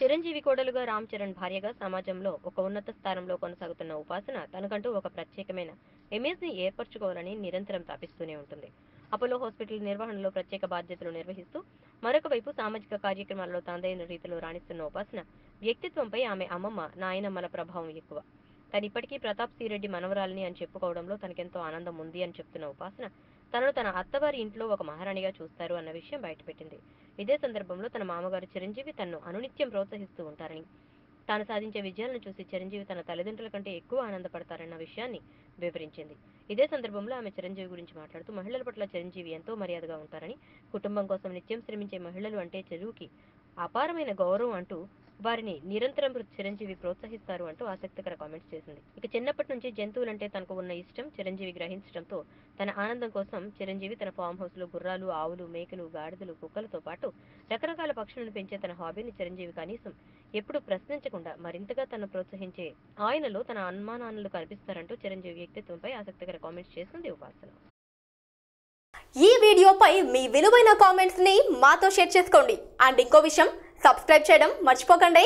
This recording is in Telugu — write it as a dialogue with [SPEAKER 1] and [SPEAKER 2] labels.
[SPEAKER 1] చిరంజీవి కోడలుగా రామ్ చరణ్ భార్యగా సమాజంలో ఒక ఉన్నత స్థానంలో కొనసాగుతున్న ఉపాసన తనకంటూ ఒక ప్రత్యేకమైన ఇమేజ్ ని ఏర్పరచుకోవాలని నిరంతరం తపిస్తూనే ఉంటుంది అపోలో హాస్పిటల్ నిర్వహణలో ప్రత్యేక బాధ్యతలు నిర్వహిస్తూ మరొక వైపు సామాజిక కార్యక్రమాలలో తనదైన రీతిలో రాణిస్తున్న ఉపాసన వ్యక్తిత్వంపై ఆమె అమ్మమ్మ నాయనమ్మల ప్రభావం ఎక్కువ తను ఇప్పటికీ ప్రతాప్ సిరెడ్డి మనవరాలిని అని చెప్పుకోవడంలో తనకెంతో ఆనందం ఉంది అని చెప్తున్న ఉపాసన తనను తన అత్తవారి ఇంట్లో ఒక మహారాణిగా చూస్తారు అన్న విషయం బయటపెట్టింది ఇదే సందర్భంలో తన మామగారు చిరంజీవి తనను అనునిత్యం ప్రోత్సహిస్తూ ఉంటారని తాను సాధించే విజయాలను చూసి చిరంజీవి తన తల్లిదండ్రుల కంటే ఎక్కువ ఆనందపడతారన్న విషయాన్ని వివరించింది ఇదే సందర్భంలో ఆమె చిరంజీవి గురించి మాట్లాడుతూ మహిళల పట్ల చిరంజీవి ఎంతో మర్యాదగా ఉంటారని కుటుంబం కోసం నిత్యం శ్రమించే మహిళలు అంటే చెరువుకి అపారమైన గౌరవం అంటూ వారిని నిరంతరం చిరంజీవి ప్రోత్సహిస్తారు అంటూ ఆసక్తికర కామెంట్స్ చేసింది ఇక చిన్నప్పటి నుంచి జంతువులంటే తనకు ఉన్న ఇష్టం చిరంజీవి గ్రహించడంతో తన ఆనందం కోసం చిరంజీవి తన ఫామ్ హౌస్ లో గుర్రాలు ఆవులు మేకలు గాడిదలు కుక్కలతో పాటు రకరకాల పక్షులను పెంచే తన హాబీని చిరంజీవి కనీసం ఎప్పుడు ప్రశ్నించకుండా మరింతగా తను ప్రోత్సహించే ఆయనలో తన అనుమానాలు కనిపిస్తారంటూ చిరంజీవి వ్యక్తిత్వంపై ఆసక్తికర కామెంట్స్ చేసింది ఉపాసన
[SPEAKER 2] ఈ వీడియోపై మీ విలువైన కామెంట్స్ ని మాతో షేర్ చేసుకోండి అండ్ ఇంకో విషయం సబ్స్క్రైబ్ చేయడం మర్చిపోకండి